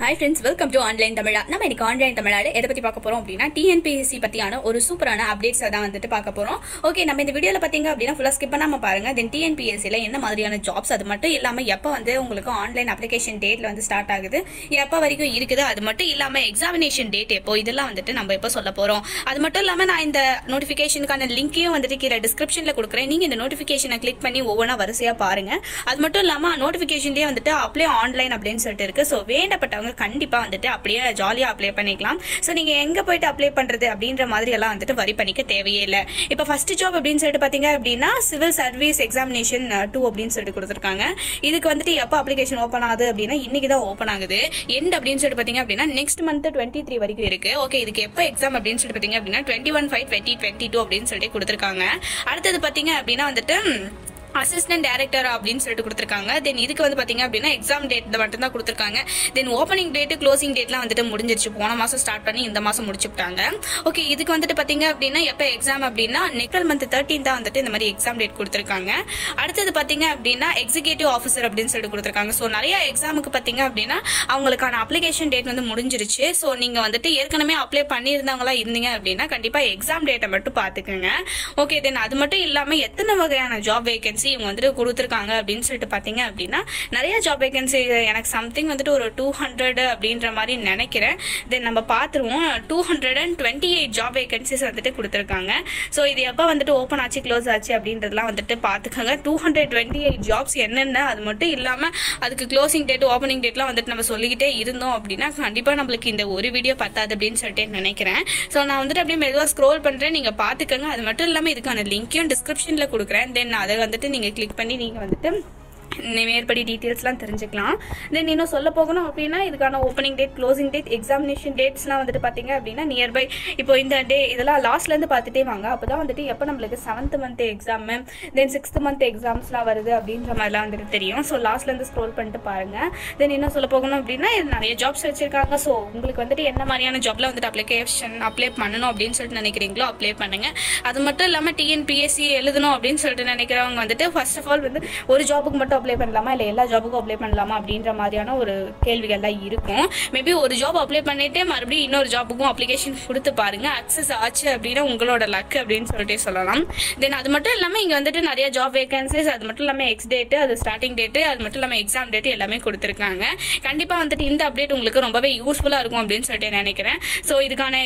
hi friends welcome to online Tamizha நம்ம இன்னைக்கு online தமிழால எதை பத்தி பார்க்க போறோம் அப்படின்னா டிஎன்பிஎஸ்சி பத்தியான ஒரு சூப்பரான அப்டேட்ஸ் தான் வந்துட்டு பார்க்க போறோம் ஓகே நம்ம இந்த வீடியோல பாத்தீங்க அப்படின்னா ஃபுல்லா ஸ்கிப் பண்ணாம பாருங்க தென் டிஎன்பிஎஸ்சில என்ன மாதிரியான ஜாப்ஸ் அது மட்டும் இல்லாம எப்ப வந்து உங்களுக்கு ஆன்லைன் அப்ளிகேஷன் டேட்ல வந்து ஸ்டார்ட் ஆகுது எப்ப வரைக்கும் இருக்குது அது மட்டும் இல்லாம எக்ஸாமினேஷன் டேட் எப்போ இதெல்லாம் வந்துட்டு நம்ம எப்போ சொல்ல போறோம் அது மட்டும் இல்லாம நான் இந்த நோட்டிபிகேஷனுக்கான லிங்கையும் வந்துட்டு கீழே டிஸ்கிரிப்ஷன்ல கொடுக்குறேன் நீங்க இந்த நோட்டிபிகேஷனை கிளிக் பண்ணி ஒவ்வொன்றா வரிசையா பாருங்க அது மட்டும் இல்லாம நோட்டிபிகேஷன்லயே வந்துட்டு அப்ளை ஆன்லைன் அப்படின்னு சொல்லிட்டு இருக்கு ஸோ வேண்டப்பட்டவங்க கண்டிப்பா வந்துட்டு அப்படியே ஜாலியா அப்ளை பண்ணிக்கலாம் ஸோ நீங்க எங்க போயிட்டு அப்ளை பண்றது அப்படின்ற மாதிரி எல்லாம் வந்துட்டு வரி பண்ணிக்க தேவையே இல்லை இப்போ ஃபர்ஸ்ட் ஜாப் அப்படின்னு சொல்லிட்டு பாத்தீங்க அப்படின்னா சிவில் சர்வீஸ் எக்ஸாமினேஷன் டூ அப்படின்னு சொல்லிட்டு கொடுத்துருக்காங்க இதுக்கு வந்துட்டு எப்போ அப்ளிகேஷன் ஓப்பன் ஆகுது அப்படின்னா இன்னைக்கு தான் ஓப்பன் ஆகுது எண்ட் அப்படின்னு சொல்லிட்டு பாத்தீங்க அப்படின்னா நெக்ஸ்ட் மந்த் டுவெண்ட்டி த்ரீ வரைக்கும் இருக்கு ஓகே இதுக்கு எப்போ எக்ஸாம் அப்படின்னு சொல்லிட்டு பாத்தீங்க அப்படின்னா twenty one five twenty twenty two அப்படின்னு சொல்லிட்டு கொடுத்துருக்காங்க அடுத்தது பாத்தீங்க அப்படின்னா வந்துட்டு அசிஸ்டன்ட் டைரக்டர் அப்படின்னு சொல்லிட்டு கொடுத்துருக்காங்க தென் இதுக்கு வந்து பாத்தீங்க அப்படின்னா எக்ஸாம் டேட் மட்டும் தான் கொடுத்துருக்காங்க தென் ஓப்பனிங் டேட் க்ளோசிங் டேட்லாம் வந்துட்டு முடிஞ்சிருச்சு போன மாசம் ஸ்டார்ட் பண்ணி இந்த மாசம் முடிச்சுட்டாங்க ஓகே இதுக்கு வந்துட்டு பாத்தீங்க அப்படின்னா எப்போ எக்ஸாம் அப்படின்னா நெக்ஸ்ட் மந்த் தேர்ட்டீன் தான் வந்துட்டு இந்த மாதிரி எக்ஸாம் டேட் கொடுத்துருக்காங்க அடுத்தது பாத்தீங்க அப்படின்னா எக்ஸிகூட்டிவ் ஆஃபீஸர் அப்படின்னு சொல்லிட்டு கொடுத்துருக்காங்க ஸோ நிறைய எக்ஸாமுக்கு பாத்தீங்க அப்படின்னா அவங்களுக்கான அப்ளிகேஷன் டேட் வந்து முடிஞ்சிருச்சு ஸோ நீங்க வந்துட்டு ஏற்கனவே அப்ளை பண்ணியிருந்தவங்களா இருந்தீங்க அப்படின்னா கண்டிப்பா எக்ஸாம் டேட்டை மட்டும் பாத்துக்கோங்க ஓகே தென் அது மட்டும் இல்லாம எத்தனை வகையான ஜாப் வேகன்சி இவங்க வந்துட்டு கொடுத்துருக்காங்க அப்படின்னு சொல்லிட்டு பாத்தீங்க அப்படின்னா நிறைய ஜாப் வேகன்சி எனக்கு சம்திங் வந்துட்டு ஒரு டூ ஹண்ட்ரட் அப்படின்ற மாதிரி நினைக்கிறேன் தென் நம்ம பார்த்துருவோம் two hundred and twenty eight job vacancies வந்துட்டு கொடுத்துருக்காங்க ஸோ இது எப்போ வந்துட்டு ஓப்பன் ஆச்சு க்ளோஸ் ஆச்சு அப்படின்றதெல்லாம் வந்துட்டு பார்த்துக்கோங்க two hundred twenty eight jobs என்னென்ன அது மட்டும் இல்லாமல் அதுக்கு க்ளோசிங் டேட் ஓப்பனிங் டேட்லாம் வந்துட்டு நம்ம சொல்லிக்கிட்டே இருந்தோம் அப்படின்னா கண்டிப்பாக நம்மளுக்கு இந்த ஒரு வீடியோ பத்தாது அப்படின்னு சொல்லிட்டு நினைக்கிறேன் ஸோ நான் வந்துட்டு அப்படியே மெதுவாக ஸ்க்ரோல் பண்ணுறேன் நீங்கள் பார்த்துக்கோங்க அது மட்டும் இல்லாமல் இதுக்கான லிங்க்கையும் டிஸ்கிரிப்ஷனில் கொடுக்குறேன் தென் அதை வந்துட்டு நீங்கள் கிளிக் பண்ணி நீங்கள் வந்துட்டு மேற்படி டீட்டெயில்ஸ்லாம் தெரிஞ்சுக்கலாம் தென் இன்னும் சொல்ல போகணும் அப்படின்னா இதுக்கான opening date closing date examination டேட்ஸ்லாம் வந்துட்டு பார்த்தீங்க அப்படின்னா நியர்பை இப்போ இந்த டே இதெல்லாம் லாஸ்ட்லேருந்து பார்த்துட்டே வாங்க அப்போ தான் வந்துட்டு எப்போ நம்மளுக்கு seventh month exam then sixth month எக்ஸாம்ஸ்லாம் வருது அப்படின்ற மாதிரிலாம் வந்துட்டு தெரியும் ஸோ லாஸ்ட்லேருந்து ஸ்க்ரோல் பண்ணிட்டு பாருங்க தென் இன்னும் சொல்ல போகணும் அப்படின்னா இது நிறைய ஜாப்ஸ் வச்சிருக்காங்க ஸோ உங்களுக்கு வந்துட்டு என்ன மாதிரியான ஜாப்ல வந்துட்டு அப்ளிகேஷன் அப்ளை பண்ணணும் அப்படின்னு சொல்லிட்டு நினைக்கிறீங்களோ அப்ளை பண்ணுங்க அது மட்டும் இல்லாமல் டிஎன்பிஎஸ்சி எழுதணும் அப்படின்னு சொல்லிட்டு நினைக்கிறவங்க வந்துட்டு ஃபர்ஸ்ட் ஆஃப் ஆல் வந்து ஒரு ஜாபுக்கு மட்டும் அப்ளை பண்ணலாமா இல்லை எல்லா ஜாபுக்கும் அப்ளை பண்ணலாமா அப்படின்ற மாதிரியான ஒரு கேள்விகள்லாம் இருக்கும் மேபி ஒரு ஜாப் அப்ளை பண்ணிட்டு மறுபடியும் இன்னொரு ஜாபுக்கும் அப்ளிகேஷன் கொடுத்து பாருங்க அக்சஸ் ஆச்சு அப்படின்னா உங்களோட லக் அப்படின்னு சொல்லிட்டு சொல்லலாம் தென் அது மட்டும் இல்லாமல் இங்கே வந்துட்டு நிறைய ஜாப் வேகன்சிஸ் அது மட்டும் இல்லாமல் எக்ஸ் டேட்டு அது ஸ்டார்டிங் டேட்டு அது மட்டும் இல்லாமல் எக்ஸாம் டேட்டு எல்லாமே கொடுத்துருக்காங்க கண்டிப்பாக வந்துட்டு இந்த அப்டேட் உங்களுக்கு ரொம்பவே யூஸ்ஃபுல்லாக இருக்கும் அப்படின்னு சொல்லிட்டு நினைக்கிறேன் ஸோ இதுக்கான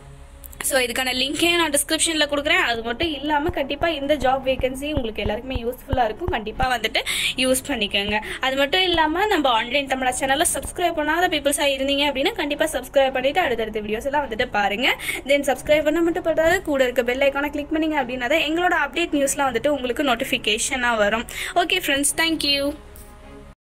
ஸோ இதுக்கான லிங்க்கையும் நான் டிஸ்கிரிப்ஷனில் கொடுக்குறேன் அது மட்டும் இல்லாமல் கண்டிப்பாக இந்த ஜாப் வேகன்சி உங்களுக்கு எல்லாருக்குமே யூஸ்ஃபுல்லாக இருக்கும் கண்டிப்பாக வந்துட்டு யூஸ் பண்ணிக்கோங்க அது மட்டும் இல்லாமல் நம்ம ஆன்லைன் தமிழா சேனலில் சப்ஸ்கிரைப் பண்ணாத பீப்புள்ஸாக இருந்தீங்க அப்படின்னா கண்டிப்பாக சப்ஸ்கிரைப் பண்ணிட்டு அடுத்தடுத்த வீடியோஸ் எல்லாம் வந்துட்டு பாருங்க தென் சப்ஸ்கிரைப் பண்ண மட்டும் பட்டாது கூட இருக்க பெல் ஐக்கானை கிளிக் பண்ணீங்க அப்படின்னா தான் எங்களோட அப்டேட் நியூஸ்லாம் வந்துட்டு உங்களுக்கு நோட்டிஃபிகேஷனாக வரும் ஓகே ஃப்ரெண்ட்ஸ் தேங்க்யூ